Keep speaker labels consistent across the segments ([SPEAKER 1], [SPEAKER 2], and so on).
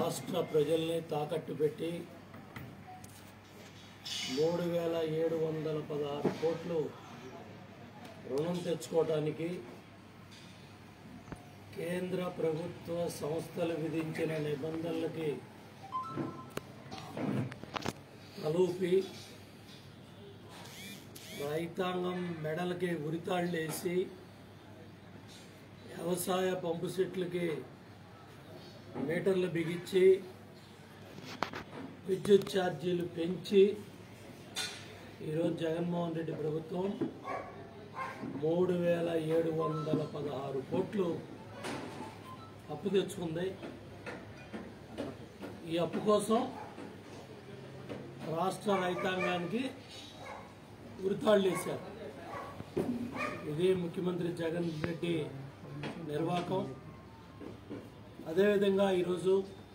[SPEAKER 1] రాష్ట్ర ప్రజల్ని తాకట్టు పెట్టి మూడు వేల ఏడు వందల పదహారు కోట్లు రుణం తెచ్చుకోవడానికి కేంద్ర ప్రభుత్వ సంస్థలు విధించిన నిబంధనలకి తలూపి రైతాంగం మెడలకి ఉరితాళ్ళేసి వ్యవసాయ పంపు సెట్లకి మీటర్లు బిగించి విద్యుత్ ఛార్జీలు పెంచి ఈరోజు జగన్మోహన్ రెడ్డి ప్రభుత్వం మూడు వేల ఏడు వందల పదహారు కోట్లు అప్పు తెచ్చుకుంది ఈ అప్పు కోసం రాష్ట్ర రైతాంగానికి ఉరితాళ్ళు వేశారు ఇది ముఖ్యమంత్రి జగన్ రెడ్డి నిర్వాహకం అదేవిధంగా ఈరోజు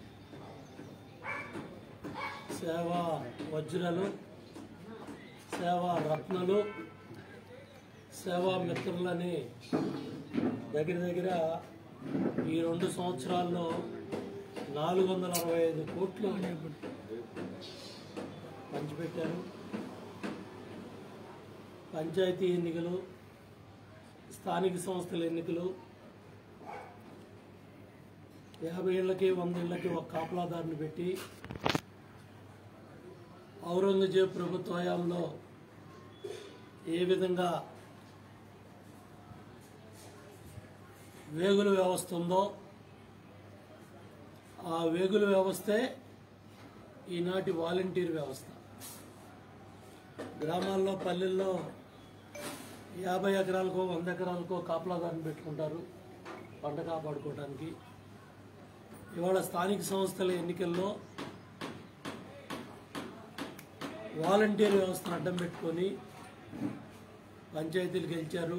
[SPEAKER 1] సేవా వజ్రలు సేవా రత్నలు సేవా మిత్రులని దగ్గర దగ్గర ఈ రెండు సంవత్సరాల్లో నాలుగు వందల అరవై ఐదు కోట్లు పంచిపెట్టారు పంచాయతీ ఎన్నికలు స్థానిక సంస్థల ఎన్నికలు యాభై ఏళ్ళకి వంద ఏళ్ళకి ఒక కాపలాదారుని పెట్టి ఔరంగజేబ్ ప్రభుత్వ హయాంలో ఏ విధంగా వేగుల వ్యవస్థ ఉందో ఆ వేగుల వ్యవస్థే ఈనాటి వాలంటీర్ వ్యవస్థ గ్రామాల్లో పల్లెల్లో యాభై ఎకరాలకో వంద ఎకరాలకో కాపలాదారుని పెట్టుకుంటారు పంట కాపాడుకోవడానికి ఇవాళ స్థానిక సంస్థల ఎన్నికల్లో వాలంటీర్ వ్యవస్థను అడ్డం పెట్టుకొని పంచాయతీలు గెలిచారు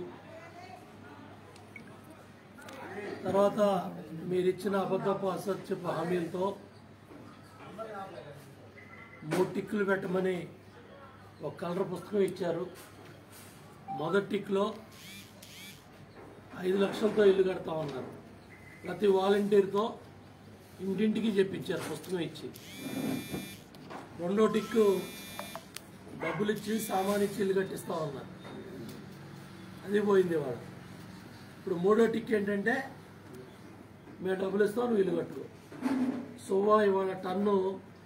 [SPEAKER 1] తర్వాత మీరు ఇచ్చిన అబద్ధపు అసత్యపు హామీలతో మూడు టిక్కులు పెట్టమని ఒక కలర్ పుస్తకం ఇచ్చారు మొదటి టిక్లో ఐదు లక్షలతో ఇల్లు కడతా ఉన్నారు ప్రతి వాలంటీర్తో ఇంటింటికి చెప్పించారు పుస్తకం ఇచ్చి రెండో టిక్కు డబ్బులు ఇచ్చి సామాన్ ఇచ్చి ఇల్లు కట్టిస్తా ఉన్నారు అది పోయింది వాడు ఇప్పుడు మూడో టిక్ ఏంటంటే మేము డబ్బులు ఇస్తాం నువ్వు ఇల్లు కట్టుకో సోవా ఇవాళ టన్ను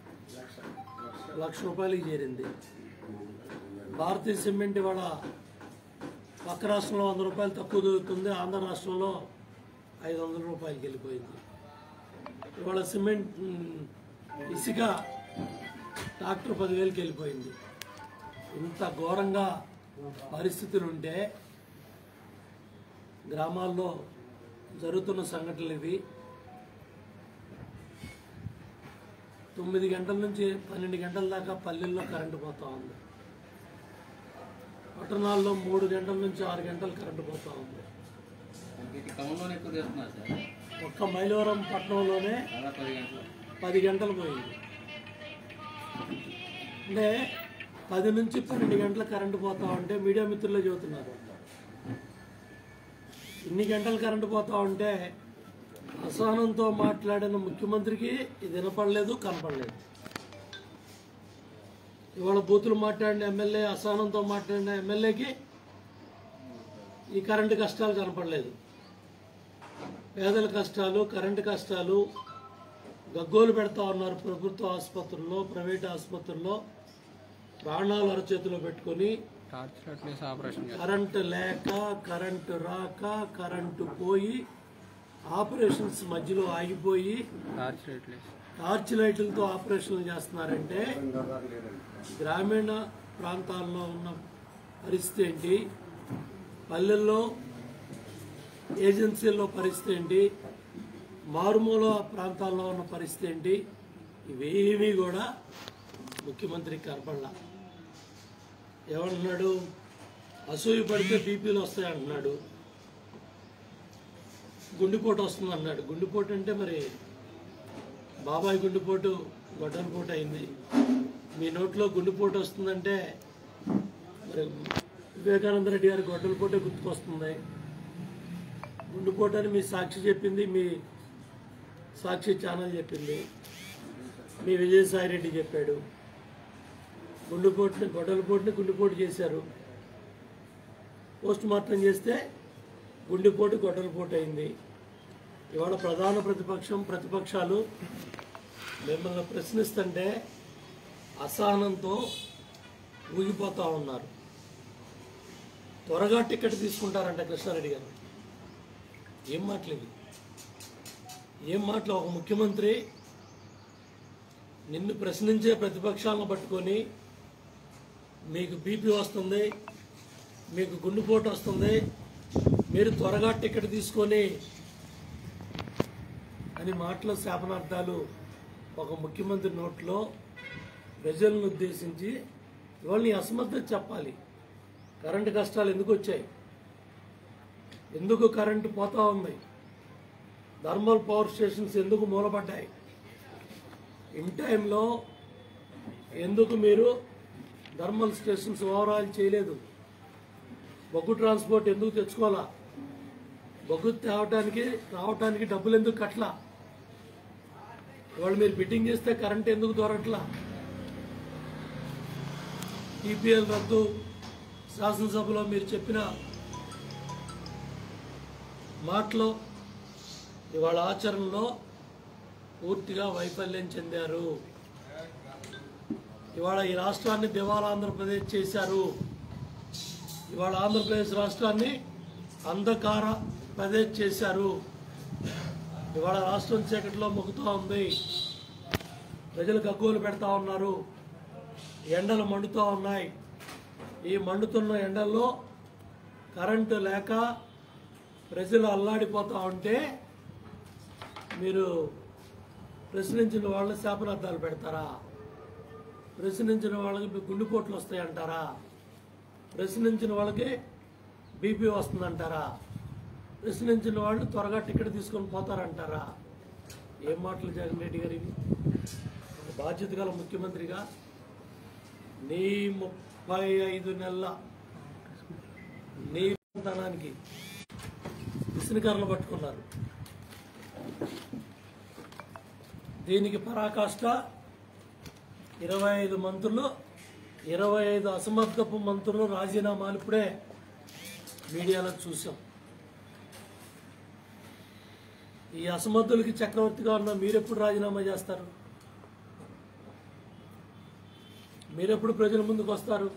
[SPEAKER 1] లక్ష రూపాయలకి చేరింది భారతీయ సిమెంట్ ఇవాళ పక్క రాష్ట్రంలో వంద రూపాయలు తక్కువ దొరుకుతుంది ఆంధ్ర రాష్ట్రంలో ఐదు వందల రూపాయలకి వెళ్ళిపోయింది ఇవాళ సిమెంట్ మ్, ఇసుక ట్రాక్టర్ పదివేలకి వెళ్ళిపోయింది ఇంత ఘోరంగా పరిస్థితులు ఉంటే గ్రామాల్లో జరుగుతున్న సంఘటనలు ఇవి తొమ్మిది గంటల నుంచి పన్నెండు గంటల దాకా పల్లెల్లో కరెంటు పోతా ఉంది పట్టణాల్లో మూడు గంటల నుంచి ఆరు గంటలు కరెంటు పోతా ఉంది
[SPEAKER 2] ఇటు టౌన్లోనే ఎక్కువ చేస్తున్నారు సార్
[SPEAKER 1] ఒక్క మైలవరం పట్టణంలోనే
[SPEAKER 2] చాలా పది గంటలు
[SPEAKER 1] పది గంటలు పోయింది అంటే పది నుంచి పన్నెండు గంటల కరెంటు పోతా ఉంటే మీడియా మిత్రులే చెబుతున్నారు ఇన్ని గంటలు కరెంటు పోతా ఉంటే అసహనంతో మాట్లాడిన ముఖ్యమంత్రికి ఇది వినపడలేదు కనపడలేదు ఇవాళ బూతులు మాట్లాడిన ఎమ్మెల్యే అసహనంతో మాట్లాడిన ఎమ్మెల్యేకి ఈ కరెంటు కష్టాలు కనపడలేదు పేదల కష్టాలు కరెంటు కష్టాలు గగ్గోలు పెడతా ఉన్నారు ప్రభుత్వ ఆసుపత్రుల్లో ప్రైవేట్ ఆసుపత్రుల్లో ప్రాణాలు అరచేతిలో పెట్టుకొని
[SPEAKER 3] టార్చ్ లైట్లేసి ఆపరేషన్ చేస్తారు
[SPEAKER 1] కరెంటు లేక కరెంటు రాక కరెంటు పోయి ఆపరేషన్స్ మధ్యలో ఆగిపోయి
[SPEAKER 3] టార్చ్ లైట్లేసి
[SPEAKER 1] టార్చ్ లైట్లతో ఆపరేషన్లు చేస్తున్నారంటే గ్రామీణ ప్రాంతాల్లో ఉన్న పరిస్థితి ఏంటి పల్లెల్లో ఏజెన్సీల్లో పరిస్థితి ఏంటి మారుమూల ప్రాంతాల్లో ఉన్న పరిస్థితి ఏంటి ఇవేమీ కూడా ముఖ్యమంత్రికి కనపడలా ఏమంటున్నాడు అసూయ పడితే బీపీలు వస్తాయి అంటున్నాడు గుండెపోటు వస్తుంది అన్నాడు గుండెపోటు అంటే మరి బాబాయ్ గుండెపోటు గొడ్డనపోటు అయింది మీ నోట్లో గుండెపోటు వస్తుందంటే మరి వివేకానంద రెడ్డి గారి గొడ్డలపోటే గుర్తుకొస్తుంది గుండెపోటు అని మీ సాక్షి చెప్పింది మీ సాక్షి ఛానల్ చెప్పింది మీ విజయసాయి రెడ్డి చెప్పాడు గుండెపోటుని గొడ్డలపోటుని గుండెపోటు చేశారు పోస్ట్ మార్టం చేస్తే గుండెపోటు గొడ్డలపోటు అయింది ఇవాళ ప్రధాన ప్రతిపక్షం ప్రతిపక్షాలు మిమ్మల్ని ప్రశ్నిస్తుంటే అసహనంతో ఊగిపోతూ ఉన్నారు త్వరగా టికెట్ తీసుకుంటారంట కృష్ణారెడ్డి గారు ఏం మాటలేదు ఏం మాటలు ఒక ముఖ్యమంత్రి నిన్ను ప్రశ్నించే ప్రతిపక్షాలను పట్టుకొని మీకు బీపీ వస్తుంది మీకు గుండెపోటు వస్తుంది మీరు త్వరగా టికెట్ తీసుకొని అని మాటల శాపనార్థాలు ఒక ముఖ్యమంత్రి నోట్లో ప్రజలను ఉద్దేశించి ఇవాళ నీ అసమర్థత చెప్పాలి కరెంటు కష్టాలు ఎందుకు వచ్చాయి ఎందుకు కరెంటు పోతా ఉంది థర్మల్ పవర్ స్టేషన్స్ ఎందుకు మూలపడ్డాయి ఇన్ టైంలో ఎందుకు మీరు థర్మల్ స్టేషన్స్ ఓవరాల్ చేయలేదు బొగ్గు ట్రాన్స్పోర్ట్ ఎందుకు తెచ్చుకోవాలా బొగ్గు తేవటానికి రావటానికి డబ్బులు ఎందుకు కట్టలా ఇవాళ మీరు బిడ్డింగ్ చేస్తే కరెంట్ ఎందుకు దొరకట్లా టీపీఎల్ రద్దు శాసనసభలో మీరు చెప్పిన మాటలో ఇవాళ ఆచరణలో పూర్తిగా వైఫల్యం చెందారు ఇవాళ ఈ రాష్ట్రాన్ని దివాలా ఆంధ్రప్రదేశ్ చేశారు ఇవాళ ఆంధ్రప్రదేశ్ రాష్ట్రాన్ని అంధకార ప్రదేశ్ చేశారు ఇవాళ రాష్ట్రం చీకటిలో మొక్కుతూ ఉంది ప్రజలు గగ్గోలు పెడతా ఉన్నారు ఎండలు మండుతూ ఉన్నాయి ఈ మండుతున్న ఎండల్లో కరెంటు లేక ప్రజలు అల్లాడిపోతూ ఉంటే మీరు ప్రశ్నించిన వాళ్ళ శాపనార్థాలు పెడతారా ప్రశ్నించిన వాళ్ళకి మీ గుండెపోట్లు వస్తాయంటారా ప్రశ్నించిన వాళ్ళకి బీపీ వస్తుందంటారా ప్రశ్నించిన వాళ్ళు త్వరగా టికెట్ తీసుకొని పోతారంటారా ఏం మాటలు జగన్ రెడ్డి గారి ఒక బాధ్యత గల ముఖ్యమంత్రిగా నీ ముప్పై ఐదు నెలల నీ తనానికి విసునికరణ పట్టుకున్నారు దీనికి పరాకాష్ట ఇరవై ఐదు మంత్రులు ఇరవై ఐదు అసమర్థపు మంత్రులు రాజీనామాలు ఇప్పుడే మీడియాలో చూసాం ఈ అసమర్థులకి చక్రవర్తిగా ఉన్న మీరెప్పుడు రాజీనామా చేస్తారు మీరెప్పుడు ప్రజల ముందుకు వస్తారు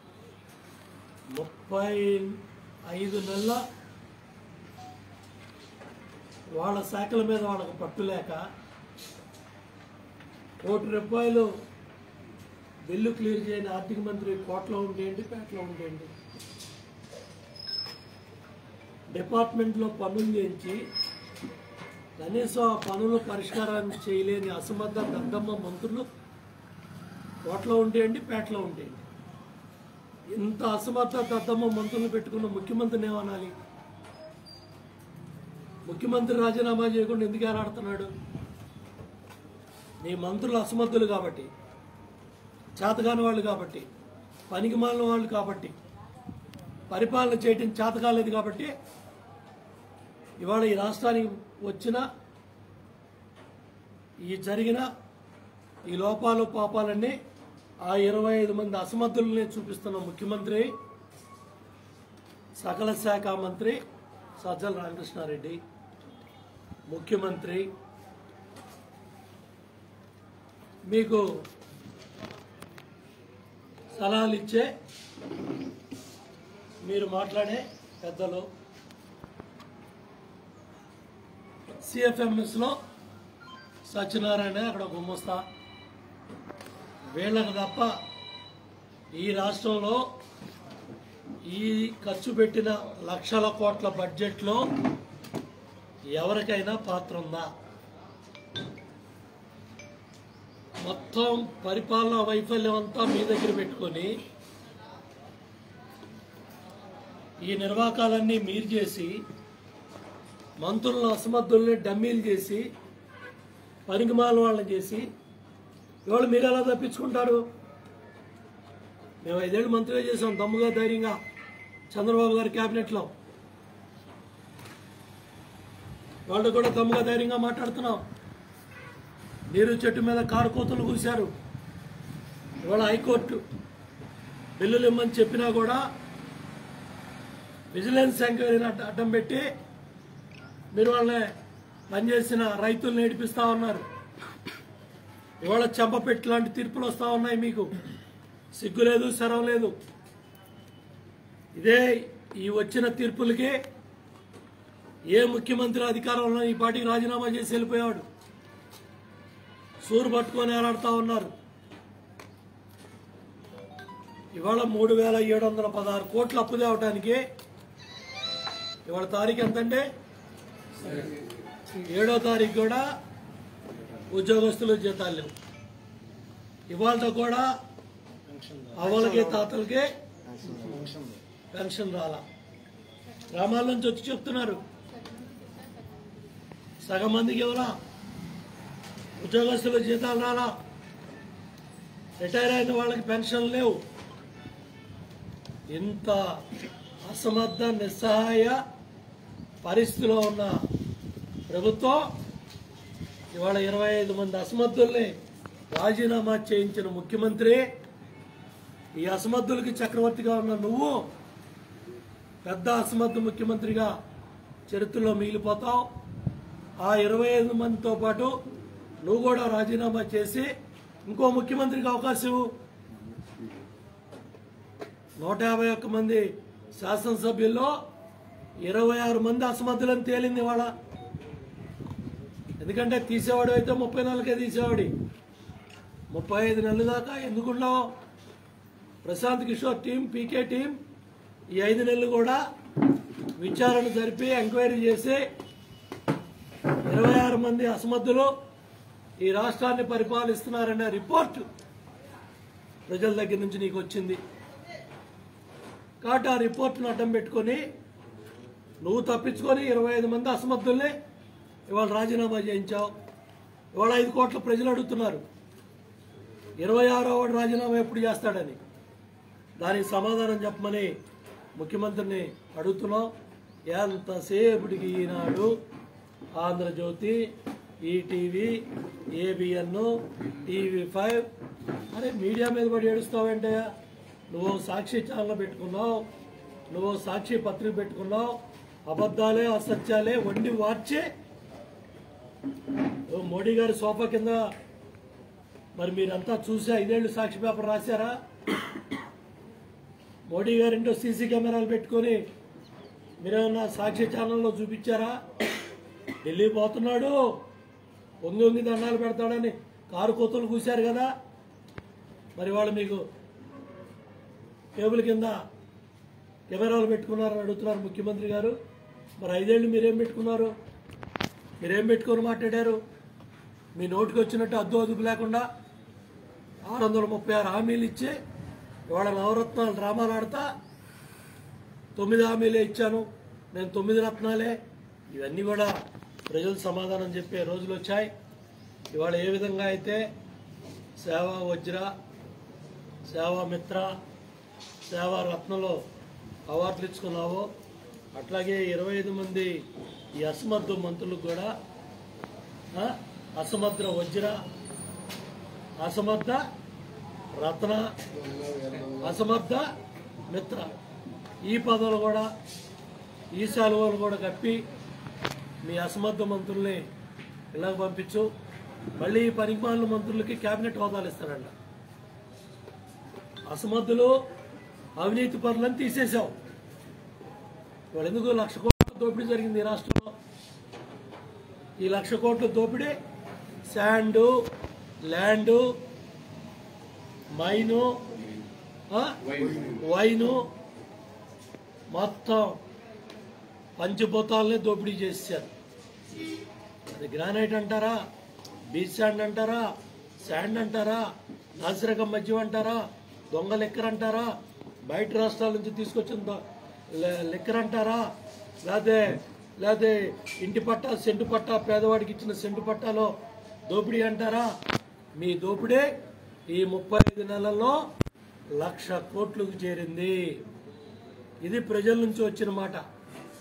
[SPEAKER 1] ముప్పై ఐదు నెలల వాళ్ళ శాఖల మీద వాళ్ళకు పట్టు లేక కోటి రూపాయలు బిల్లు క్లియర్ చేయని ఆర్థిక మంత్రి కోట్లో ఉండేయండి పేటలో ఉండేయండి డిపార్ట్మెంట్లో పనులు చేయించి కనీసం ఆ పనుల పరిష్కారాన్ని చేయలేని అసమర్థ దద్దమ్మ మంత్రులు కోట్లో ఉండేయండి పేటలో ఉండేయండి ఇంత అసమర్థ దద్దమ్మ మంత్రులు పెట్టుకున్న ముఖ్యమంత్రిని ఏమనాలి ముఖ్యమంత్రి రాజీనామా చేయకుండా ఎందుకు ఏలాడుతున్నాడు నీ మంత్రులు అసమర్థులు కాబట్టి చేతకాని వాళ్ళు కాబట్టి పనికి మాలిన వాళ్ళు కాబట్టి పరిపాలన చేయటం చేత కాలేదు కాబట్టి ఇవాళ ఈ రాష్ట్రానికి వచ్చిన ఈ జరిగిన ఈ లోపాలు పాపాలన్నీ ఆ ఇరవై ఐదు మంది అసమర్థులనే చూపిస్తున్న ముఖ్యమంత్రి సకల శాఖ మంత్రి సజ్జల రామకృష్ణారెడ్డి ముఖ్యమంత్రి మీకు సలహాలు ఇచ్చే మీరు మాట్లాడే పెద్దలు సిఎఫ్ఎంఎస్లో సత్యనారాయణ అక్కడ గుమ్మస్తా వీళ్ళకి తప్ప ఈ రాష్ట్రంలో ఈ ఖర్చు పెట్టిన లక్షల కోట్ల బడ్జెట్లో ఎవరికైనా పాత్ర ఉందా మొత్తం పరిపాలనా వైఫల్యం అంతా మీ దగ్గర పెట్టుకొని ఈ నిర్వాకాలన్నీ మీరు చేసి మంత్రులను అసమర్థుల్ని డమ్మీలు చేసి పనికిమాల వాళ్ళని చేసి ఇవాళ మీరు ఎలా తప్పించుకుంటారు మేము ఐదేళ్ళు మంత్రిగా చేసాం దమ్ముగా ధైర్యంగా చంద్రబాబు గారి క్యాబినెట్లో వాళ్ళు కూడా దమ్ముగా ధైర్యంగా మాట్లాడుతున్నాం నీరు చెట్టు మీద కారు కోతలు కూశారు ఇవాళ హైకోర్టు బిల్లులు ఇమ్మని చెప్పినా కూడా విజిలెన్స్ ఎంక్వైరీని అడ్డ- అడ్డం పెట్టి మీరు వాళ్ళని పనిచేసిన రైతుల్ని ఏడిపిస్తా ఉన్నారు ఇవాళ చెంపపెట్టి లాంటి తీర్పులు వస్తా ఉన్నాయి మీకు సిగ్గు లేదు శరం లేదు ఇదే ఈ వచ్చిన తీర్పులకి ఏ ముఖ్యమంత్రి అధికారంలో ఈ పార్టీకి రాజీనామా చేసి వెళ్ళిపోయాడు సూరు పట్టుకొని ఏలాడుతా ఉన్నారు ఇవాళ మూడు వేల ఏడు వందల పదహారు కోట్లు అప్పు తేవటానికి ఇవాళ తారీఖు ఎంతంటే ఏడో తారీఖు కూడా ఉద్యోగస్తులు జీతాలు లేవు ఇవాళ కూడా అవ్వలకి తాతలకి పెన్షన్ రాలా గ్రామాల నుంచి వచ్చి చెప్తున్నారు సగం మందికి ఎవరా ఉద్యోగస్తుల జీతాలు రాలా రిటైర్ అయిన వాళ్ళకి పెన్షన్ లేవు ఇంత అసమర్థ నిస్సహాయ పరిస్థితిలో ఉన్న ప్రభుత్వం ఇవాళ ఇరవై ఐదు మంది అసమర్థుల్ని రాజీనామా చేయించిన ముఖ్యమంత్రి ఈ అసమర్థులకి చక్రవర్తిగా ఉన్న నువ్వు పెద్ద అసమర్థ ముఖ్యమంత్రిగా చరిత్రలో మిగిలిపోతావు ఆ ఇరవై ఐదు మందితో పాటు నువ్వు కూడా రాజీనామా చేసి ఇంకో ముఖ్యమంత్రికి అవకాశం ఇవ్వు నూట యాభై ఒక్క మంది శాసనసభ్యుల్లో ఇరవై ఆరు మంది అసమర్థులని తేలింది ఇవాళ ఎందుకంటే తీసేవాడు అయితే ముప్పై నెలలకే తీసేవాడి ముప్పై ఐదు నెలల దాకా ఎందుకున్నావు Prashant Kishor team PK team ఈ ఐదు నెలలు కూడా విచారణ జరిపి ఎంక్వైరీ చేసి ఇరవై ఆరు మంది అసమర్థులు ఈ రాష్ట్రాన్ని పరిపాలిస్తున్నారనే రిపోర్ట్ ప్రజల దగ్గర నుంచి నీకు వచ్చింది కాబట్టి ఆ రిపోర్ట్ను అడ్డం పెట్టుకొని నువ్వు తప్పించుకొని ఇరవై ఐదు మంది అసమర్థుల్ని ఇవాళ రాజీనామా చేయించావు ఇవాళ ఐదు కోట్ల ప్రజలు అడుగుతున్నారు ఇరవై ఆరో వాడు రాజీనామా ఎప్పుడు చేస్తాడని దానికి సమాధానం చెప్పమని ముఖ్యమంత్రిని అడుగుతున్నాం ఎంతసేపటికి Eenadu Andhra Jyothi ETV ABN TV five అరే మీడియా మీద పడి ఏడుస్తావేంటయ్యా నువ్వు సాక్షి ఛానల్ పెట్టుకున్నావు నువ్వు సాక్షి పత్రిక పెట్టుకున్నావు అబద్ధాలే అసత్యాలే వండి వార్చి ఓ మోడీ గారి సోఫా కింద మరి మీరంతా చూసి ఐదేళ్లు సాక్షి పేపర్ రాశారా మోడీ గారింటో సీసీ కెమెరాలు పెట్టుకొని మీరేమన్నా సాక్షి ఛానల్లో చూపించారా ఢిల్లీ పోతున్నాడు వంగి వంగి దండాలు పెడతాడని కారు కోతలు కూశారు కదా మరి వాళ్ళు మీకు టేబుల్ కింద కెమెరాలు పెట్టుకున్నారని అడుగుతున్నారు ముఖ్యమంత్రి గారు మరి ఐదేళ్ళు మీరేం పెట్టుకున్నారు మీరేం పెట్టుకొని మాట్లాడారు మీ నోటికి వచ్చినట్టు అద్దు అదుపు లేకుండా ఆరు వందల ముప్పై ఆరు హామీలు ఇచ్చి ఇవాళ నవరత్నాలు డ్రామాలు ఆడతా తొమ్మిది హామీలే ఇచ్చాను నేను తొమ్మిది రత్నాలే ఇవన్నీ కూడా ప్రజలు సమాధానం చెప్పే రోజులు వచ్చాయి ఇవాళ ఏ విధంగా అయితే సేవా వజ్ర సేవా మిత్ర సేవా రత్నలో అవార్డులు ఇచ్చుకున్నావో అట్లాగే ఇరవై ఐదు మంది ఈ అసమర్థ మంత్రులకు కూడా ఆ, అసమర్థ వజ్ర అసమర్థ రత్న అసమర్థ మిత్ర ఈ పదవులు కూడా ఈ సెలవులు కూడా కప్పి మీ అసమర్థ మంత్రుల్ని ఇలాగ పంపించు మళ్ళీ ఈ పనికిమాలిన మంత్రులకి కేబినెట్ హోదాలు ఇస్తారంట అసమర్థులు అవినీతి పనులను తీసేశావు ఇవాళ ఎందుకు లక్ష కోట్ల దోపిడీ జరిగింది ఈ రాష్ట్రంలో ఈ లక్ష కోట్ల దోపిడీ శాండు ల్యాండు మైను ఆ, వైను మొత్తం పంచభూతాలనే దోపిడీ చేశారు అది గ్రానైట్ అంటారా బీచ్ శాండ్ అంటారా శాండ్ అంటారా నాసిరకం మద్యం అంటారా దొంగ లెక్కర్ అంటారా బయట రాష్ట్రాల నుంచి తీసుకొచ్చిన దొ- లె- లెక్కర్ అంటారా లేకపోతే లేకపోతే ఇంటి పట్టా సెంటు పట్టా పేదవాడికి ఇచ్చిన సెంటు పట్టాలో దోపిడీ అంటారా మీ దోపిడీ ఈ ముప్పై ఐదు నెలల్లో లక్ష కోట్లకు చేరింది ఇది ప్రజల నుంచి వచ్చిన మాట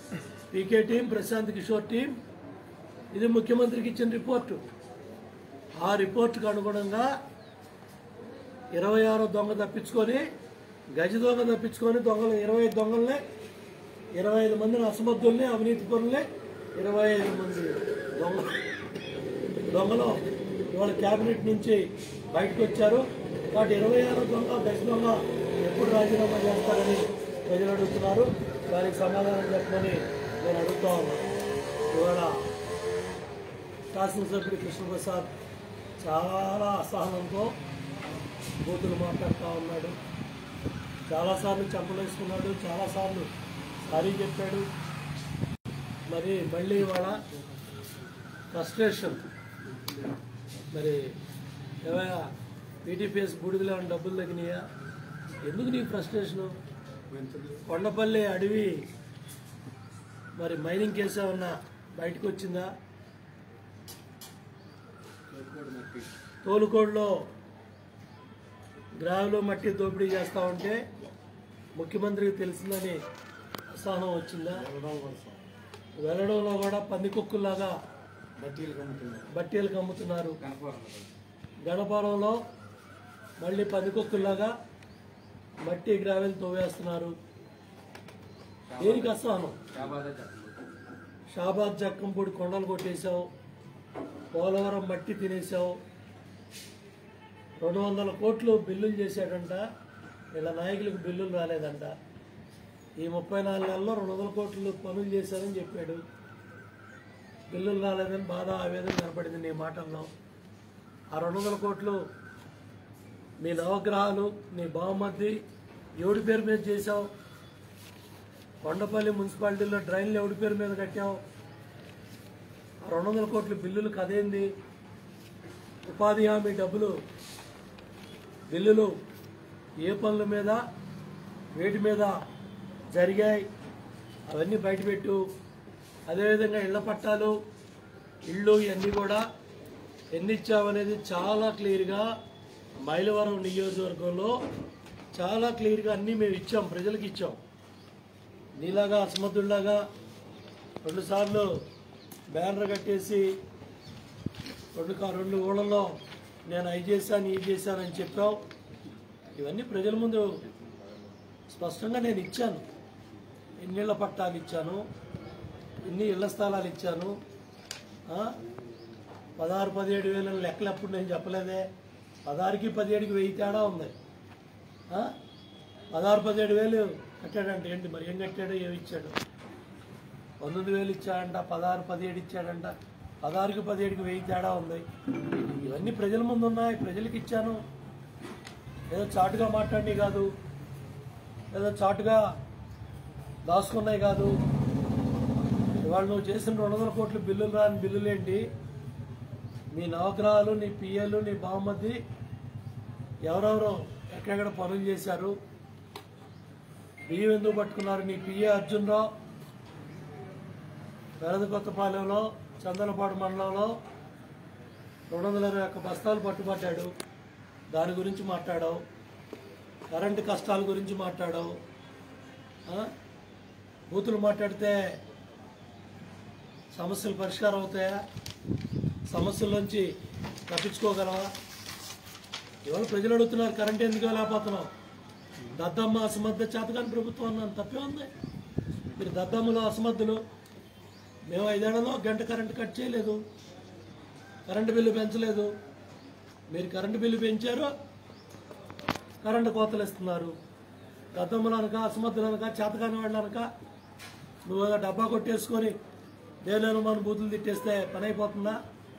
[SPEAKER 1] PK team Prashant Kishor team ఇది ముఖ్యమంత్రికి ఇచ్చిన రిపోర్టు ఆ రిపోర్టుకు అనుగుణంగా ఇరవై ఆరో దొంగ తప్పించుకొని గజ దొంగ తప్పించుకొని దొంగలు ఇరవై ఐదు దొంగల్ని ఇరవై ఐదు మందిని అసమర్థుల్ని అవినీతి పనుల్ని ఇరవై ఐదు మంది దొంగ దొంగలు ఇవాళ క్యాబినెట్ నుంచి బయటకు వచ్చారు కాబట్టి ఇరవై ఆరో దొంగ గజ దొంగ ఎప్పుడు రాజీనామా చేస్తారని ప్రజలు అడుగుతున్నారు దానికి సమాధానం చెప్పమని నేను అడుగుతా ఉన్నాను ఇవాళ శాసనసభ్యుడు కృష్ణప్రసాద్ చాలా అసహనంతో బూతులు మాట్లాడుతూ ఉన్నాడు చాలాసార్లు చెంపలేసుకున్నాడు చాలాసార్లు సారీ చెప్పాడు మరి మళ్ళీ ఇవాళ ఫ్రస్ట్రేషన్ మరి ఏమయ్యా పీటీపీఎస్ బూడిదలో ఏమైనా డబ్బులు తగ్గినాయా ఎందుకు నీ ఫ్రస్ట్రేషను కొండపల్లి అడవి మరి మైనింగ్ కేసు ఏమన్నా బయటకు వచ్చిందా తోలుకోడులో గ్రావులో మట్టి దోపిడీ చేస్తా ఉంటే ముఖ్యమంత్రికి తెలిసిందని అసహనం వచ్చిందా వెళ్ళడంలో కూడా పందికొక్కుల్లాగా బట్టీలు కమ్ముతున్నారు గణపాలంలో మళ్ళీ పందికొక్కుల్లాగా మట్టి గ్రావెల్ తోవేస్తున్నారు దేనికి అసహనం షాబాద్ జక్కంపూడి కొండలు కొట్టేశావు పోలవరం మట్టి తినేసావు రెండు వందల కోట్లు బిల్లులు చేశాడంట వీళ్ళ నాయకులకు బిల్లులు రాలేదంట ఈ ముప్పై నాలుగు నెలల్లో రెండు వందల కోట్లు పనులు చేశారని చెప్పాడు బిల్లులు రాలేదని బాధ ఆవేదన కనపడింది నీ మాటల్లో ఆ రెండు వందల కోట్లు నీ నవగ్రహాలు నీ బావమద్ది ఎవడి పేరు మీద చేశావు కొండపల్లి మున్సిపాలిటీలో డ్రైన్లు ఎవడి పేరు మీద కట్టావు ఆ రెండు వందల కోట్ల బిల్లులు కదేంది ఉపాధి హామీ డబ్బులు బిల్లులు ఏ పనుల మీద వేటి మీద జరిగాయి అవన్నీ బయటపెట్టు అదేవిధంగా ఇళ్ల పట్టాలు ఇళ్ళు ఇవన్నీ కూడా ఎన్ని ఇచ్చామనేది చాలా క్లియర్గా మైలవరం నియోజకవర్గంలో చాలా క్లియర్గా అన్నీ మేము ఇచ్చాం ప్రజలకు ఇచ్చాం నీలాగా అసమర్థుల్లాగా రెండుసార్లు బ్యానర్ కట్టేసి రెండు కా- రెండు ఊళ్ళల్లో నేను అవి చేశాను ఇది చేశానని చెప్పావు ఇవన్నీ ప్రజల ముందు స్పష్టంగా నేను ఇచ్చాను ఎన్ని ఇళ్ల పట్టాలు ఇచ్చాను ఎన్ని ఇళ్ల స్థలాలు ఇచ్చాను ఆ? పదహారు పదిహేడు వేల లెక్కలు ఎప్పుడు నేను చెప్పలేదే పదహారుకి పదిహేడుకి వెయ్యి తేడా ఉంది ఆ? పదహారు పదిహేడు వేలు కట్టాడంట ఏంటి మరి ఏం కట్టాడో ఏమి ఇచ్చాడు పంతొమ్మిది వేలు ఇచ్చాడంట పదహారు పదిహేడు ఇచ్చాడంట పదహారుకి పదిహేడుకి వెయ్యి తేడా ఉంది ఇవన్నీ ప్రజల ముందు ఉన్నాయి ప్రజలకు ఇచ్చాను ఏదో చాటుగా మాట్లాడి కాదు ఏదో చాటుగా దాచుకున్నాయి కాదు ఇవాళ నువ్వు చేసిన రెండు వందల కోట్ల బిల్లులు రాని బిల్లులు ఏంటి నీ నవగ్రహాలు నీ పిఎలు నీ బామ్మది ఎవరెవరో ఎక్కడెక్కడ పనులు చేశారు బియ్యం ఎందుకు పట్టుకున్నారు నీ పిఏ అర్జున్ రావు వెరద కొత్తపాలెంలో చందలపాడు మండలంలో రెండు వందల ఇరవై ఒక్క బస్తాలు పట్టుబట్టాడు దాని గురించి మాట్లాడావు కరెంటు కష్టాల గురించి మాట్లాడావు ఆ? బూతులు మాట్లాడితే సమస్యలు పరిష్కారం అవుతాయా సమస్యల్లోంచి తప్పించుకోగలవా ఇవాళ ప్రజలు అడుగుతున్నారు కరెంట్ ఎందుకు లేకపోతున్నావు దద్దమ్మ అసమర్థ చేతకాని ప్రభుత్వం అన్నాను తప్పే ఉంది మీరు దద్దమ్మలో అసమర్థులు మేము ఐదేళ్లలో గంట కరెంటు కట్ చేయలేదు కరెంటు బిల్లు పెంచలేదు మీరు కరెంటు బిల్లు పెంచారు కరెంటు కోతలు ఇస్తున్నారు దద్దమ్మలు అనక అసమర్థులు అనక చేతకాని వాళ్ళు అనక నువ్వు ఏదో డబ్బా కొట్టేసుకొని దేనిలో మన బూతులు తిట్టేస్తే పని అయిపోతుందా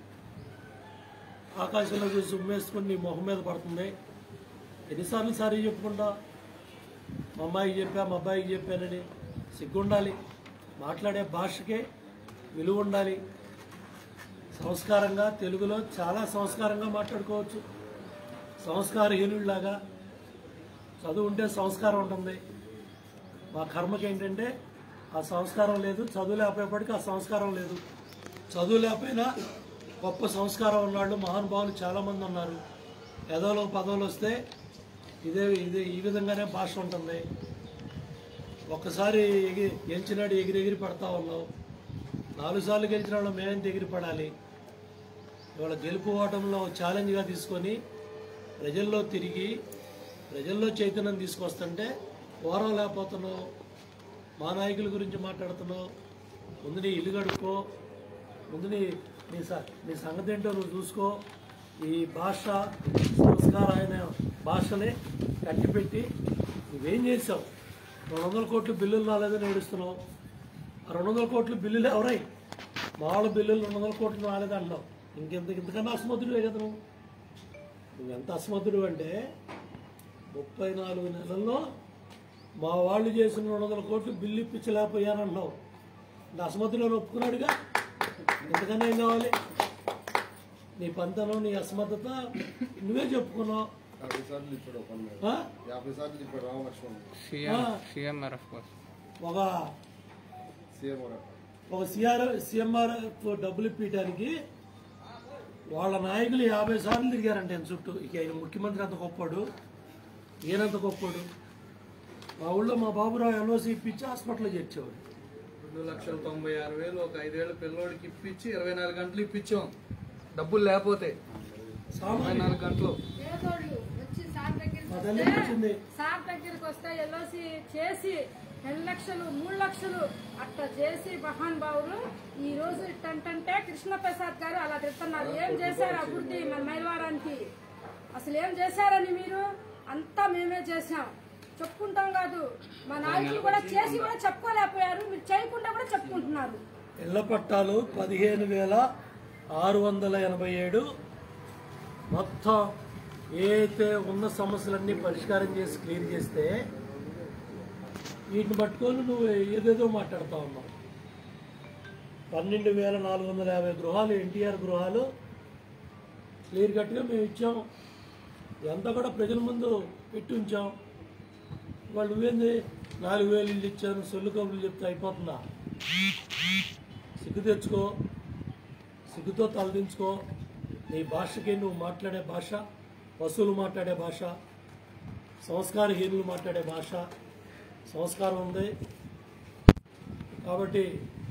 [SPEAKER 1] ఆకాశంలో చూసి ఉమ్మేసుకుని నీ మొహం మీద పడుతుంది ఎన్నిసార్లు సారీ చెప్పుకుంటా మా అమ్మాయికి చెప్పా మా అబ్బాయికి చెప్పానని సిగ్గుండాలి మాట్లాడే భాషకే విలువ ఉండాలి సంస్కారంగా తెలుగులో చాలా సంస్కారంగా మాట్లాడుకోవచ్చు సంస్కారహీనుడిలాగా చదువు ఉంటే సంస్కారం ఉంటుంది మా కర్మకి ఏంటంటే ఆ సంస్కారం లేదు చదువు లేకపోయేప్పటికీ ఆ సంస్కారం లేదు చదువు లేకపోయినా గొప్ప సంస్కారం ఉన్నాళ్ళు మహానుభావులు చాలామంది ఉన్నారు ఎదవలో పదవులు వస్తే ఇదే ఇదే ఈ విధంగానే భాష ఉంటుంది ఒక్కసారి ఎగి గెలిచినాడు ఎగిరి ఎగిరి పడతా ఉన్నావు నాలుగు సార్లు గెలిచిన వాళ్ళు మేమేంత ఎగిరి పడాలి ఇవాళ గెలుపు ఓటంలో ఛాలెంజ్గా తీసుకొని ప్రజల్లో తిరిగి ప్రజల్లో చైతన్యం తీసుకొస్తుంటే ఓరం లేకపోతున్నావు మా నాయకుల గురించి మాట్లాడుతున్నావు ముందు నీ ఇల్లు గడుక్కో ముందు నీ నీ స నీ సంగతి ఏంటో నువ్వు చూసుకో ఈ భాష సంస్కారమైన భాషని కట్టిపెట్టి నువ్వేం చేసావు రెండు వందల కోట్లు బిల్లులు రాలేదని ఏడుస్తున్నావు ఆ రెండు వందల కోట్లు బిల్లులు ఎవరై మామూలు బిల్లులు రెండు వందల కోట్లు రాలేదు అంటున్నావు ఇంకెంత ఇంతకన్నా అసమర్థుడివే కదా నువ్వు నువ్వెంత అసమర్థుడు అంటే ముప్పై నాలుగు నెలల్లో మా వాళ్ళు చేసిన రెండు వందల కోట్లు బిల్లు ఇప్పించలేకపోయానంటున్నావు నా అసమర్థులను ఒప్పుకున్నాడుగా ఎంతకన్నా ఏం కావాలి నీ పంతనం నీ అసమర్థత నువ్వే చెప్పుకున్నావు
[SPEAKER 4] యాభై సార్లు ఇచ్చాడు పన్ను
[SPEAKER 1] ఆ?
[SPEAKER 4] యాభై సార్లు ఇచ్చాడు రామలక్ష్మణ్
[SPEAKER 3] సీఎం సీఎంఆర్ఎఫ్ కోసం
[SPEAKER 1] ఒక
[SPEAKER 4] సీఎం గారు
[SPEAKER 1] ఒక సిఆర్ సిఎంఆర్ డబ్బులు ఇప్పించడానికి వాళ్ళ నాయకులు యాభై సార్లు తిరిగారంట ఆయన చుట్టూ ఇక ఆయన ముఖ్యమంత్రి అంత గొప్పాడు ఈయనంత గొప్పాడు మా ఊళ్ళో మా బాబురావు ఎల్ఓసి ఇప్పించి హాస్పిటల్లో చేర్చేవాడు
[SPEAKER 5] రెండు లక్షల తొంభై ఆరు వేలు ఒక ఐదేళ్ల పిల్లోడికి ఇప్పించి ఇరవై నాలుగు గంటలు ఇప్పించాం డబ్బులు లేకపోతే ఇరవై
[SPEAKER 1] సామాన్య
[SPEAKER 5] నాలుగు గంటలు
[SPEAKER 6] పేదోళ్ళు వచ్చి సార్ దగ్గరికి
[SPEAKER 1] మా తల్లి
[SPEAKER 6] వస్తే
[SPEAKER 1] వచ్చింది
[SPEAKER 6] సార్ దగ్గరికి వస్తే ఎల్ఓసి చేసి రెండు లక్షలు మూడు లక్షలు అట్లా చేసి మహాన్ బావులు ఈ రోజు ఇట్టంటే కృష్ణ ప్రసాద్ గారు అలా తిడుతున్నారు ఏం చేశారు అభివృద్ధి మన మైలవారానికి అసలు ఏం చేశారని మీరు అంతా మేమే చేశాం చెప్పుకుంటాం కాదు మా నాయకులు కూడా చేసి కూడా చెప్పుకోలేకపోయారు మీరు చేయకుండా కూడా చెప్పుకుంటున్నారు
[SPEAKER 1] ఇళ్ల పట్టాలు పదిహేను వేల ఆరు వందల ఎనభై ఏడు మొత్తం ఏదైతే ఉన్న సమస్యలన్నీ పరిష్కారం చేసి క్లియర్ చేస్తే వీటిని పట్టుకొని నువ్వు ఏదేదో మాట్లాడుతా ఉన్నావు పన్నెండు వేల నాలుగు వందల యాభై గృహాలు ఎన్టీఆర్ గృహాలు క్లియర్ కట్గా మేము ఇచ్చాం ఇదంతా కూడా ప్రజల ముందు పెట్టి ఉంచాం వాళ్ళు నువ్వేంది నాలుగు వేలు ఇల్లు ఇచ్చాను సొల్లు కబుర్లు చెప్తే అయిపోతుందా సిగ్గు తెచ్చుకో సిగ్గుతో తలదించుకో నీ భాషకి నువ్వు మాట్లాడే భాష పశువులు మాట్లాడే భాష సంస్కారహీనులు మాట్లాడే భాష సంస్కారం ఉంది కాబట్టి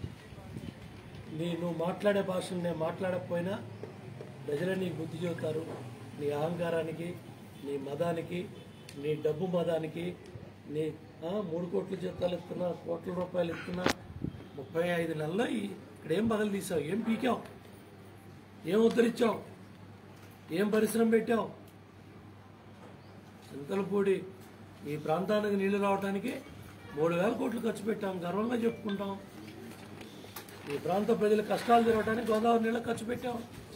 [SPEAKER 1] నీ నువ్వు మాట్లాడే భాషను నేను మాట్లాడకపోయినా ప్రజలే నీకు బుద్ధి చెబుతారు నీ అహంకారానికి నీ మదానికి నీ డబ్బు మదానికి నీ ఆ, మూడు కోట్ల జీతాలు ఇస్తున్నా కోట్ల రూపాయలు ఇస్తున్నా ముప్పై ఐదు నెలల్లో ఈ- ఇక్కడ ఏం బదులు తీసావు ఏం పీకావు ఏం ఉద్ధరించావు ఏం పరిశ్రమ పెట్టావు చింతలపూడి ఈ ప్రాంతానికి నీళ్లు రావడానికి మూడు వేల కోట్లు ఖర్చు పెట్టాం గర్వంగా చెప్పుకుంటాం ఈ ప్రాంత ప్రజల కష్టాలు తిరగడానికి గోదావరి నీళ్ళకి ఖర్చు పెట్టాం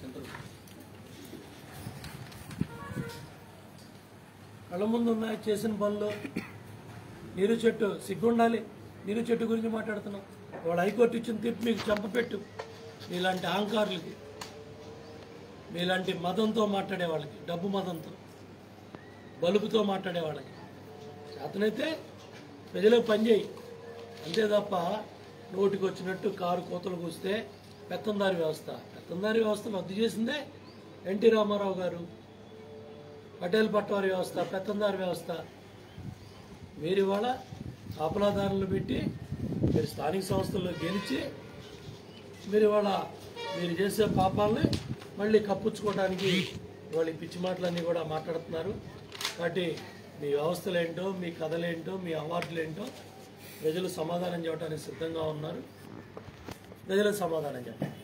[SPEAKER 1] కళ్ళ ముందు ఉన్నాయి చేసిన పనులు నీరు చెట్టు సిగ్గుండాలి నీరు చెట్టు గురించి మాట్లాడుతున్నాం వాడు హైకోర్టు ఇచ్చిన తీర్పు మీకు చంపపెట్టు మీలాంటి అహంకారులకి మీలాంటి మతంతో మాట్లాడే వాళ్ళకి డబ్బు మతంతో బలుపుతో మాట్లాడే వాళ్ళకి చేతనైతే ప్రజలకు పనిచేయి అంతే తప్ప నోటికి వచ్చినట్టు కారు కోతలు కూస్తే పెత్తందారి వ్యవస్థ పెత్తందారి వ్యవస్థను రద్దు చేసిందే ఎన్టీ రామారావు గారు పటేల్ పట్వారి వ్యవస్థ పెత్తందారి వ్యవస్థ మీరు ఇవాళ కాపలాదారులు పెట్టి మీరు స్థానిక సంస్థల్లో గెలిచి మీరు ఇవాళ మీరు చేసే పాపాలని మళ్ళీ కప్పుచ్చుకోవడానికి ఇవాళ ఈ పిచ్చి మాటలన్నీ కూడా మాట్లాడుతున్నారు కాబట్టి మీ వ్యవస్థలు ఏంటో మీ కథలేంటో మీ అవార్డులు ఏంటో ప్రజలు సమాధానం చెప్పడానికి సిద్ధంగా ఉన్నారు ప్రజలకు సమాధానం చెప్పండి